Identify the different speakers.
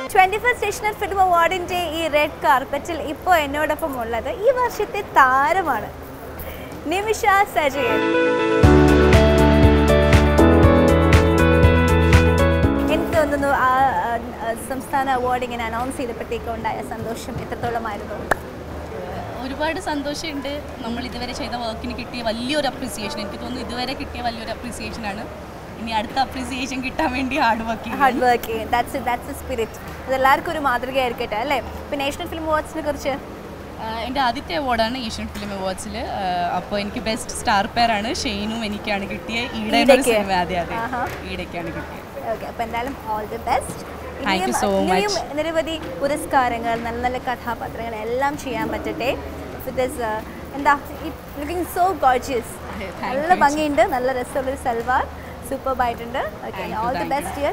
Speaker 1: Twenty first സ്റ്റേഷണൽ film അവാർഡിൻ്റെ ഈ റെഡ് കാർപ്പറ്റിൽ ഇപ്പോൾ എന്നോടൊപ്പം ഉള്ളത് ഈ വർഷത്തെ താരമാണ് നിമിഷ സജയൻ എനിക്ക് തോന്നുന്നു ആ ആ, ആ, സംസ്ഥാന അവാർഡ് ഇങ്ങനെ അനൗൺസ് ചെയ്തപ്പോഴത്തേക്കും ഉണ്ടായ സന്തോഷം എത്രത്തോളമായിരുന്നു
Speaker 2: ഒരുപാട് സന്തോഷമുണ്ട് നമ്മൾ ഇതുവരെ ചെയ്ത വർക്കിന് കിട്ടിയ വലിയൊരു അപ്രിസിയേഷൻ എനിക്ക് തോന്നുന്നു ഇതുവരെ കിട്ടിയ വലിയൊരു അപ്രിസിയേഷൻ ആണ് ഇനി അടുത്ത അപ്രിസിയേഷൻ കിട്ടാൻ വേണ്ടി ഹാർഡ് വർക്ക് ചെയ്യും
Speaker 1: hard work that's that's spirit അത് എല്ലാവർക്കും ഒരു മാതൃകയായിരിക്കട്ടെ അല്ലേ ഇപ്പോൾ നാഷണൽ ഫിലിം അവാർഡ്സിനെ കുറിച്ച്
Speaker 2: എൻ്റെ ആദ്യത്തെ അവാർഡാണ് ഏഷ്യൻ ഫിലിം അവാർഡ്സിൽ അപ്പോൾ എനിക്ക് ബെസ്റ്റ് സ്റ്റാർ പെയറാണ് ഷെയ്നും എനിക്കാണ് കിട്ടിയ ഈടെ എന്നൊരു
Speaker 1: ഈടയ്ക്ക്.
Speaker 2: സിനിമ അതെ അതെ
Speaker 1: ആഹാ.
Speaker 2: ഈടയ്ക്കാണ് കിട്ടിയത്
Speaker 1: ഓക്കെ അപ്പോൾ എന്തായാലും all the best
Speaker 2: Thank you so
Speaker 1: ഇനിയും നിരവധി പുരസ്കാരങ്ങൾ നല്ല നല്ല കഥാപാത്രങ്ങൾ എല്ലാം ചെയ്യാൻ പറ്റട്ടെ ദിസ് എന്താ ലുക്കിംഗ് സോ ഗോർജിയസ്
Speaker 2: Thank
Speaker 1: നല്ല
Speaker 2: you.
Speaker 1: ഭംഗിയുണ്ട് നല്ല രസമുള്ളൊരു സൽവാർ സൂപ്പർ ആയിട്ടുണ്ട് okay
Speaker 2: Thank you,
Speaker 1: all the
Speaker 2: thank you.
Speaker 1: Best year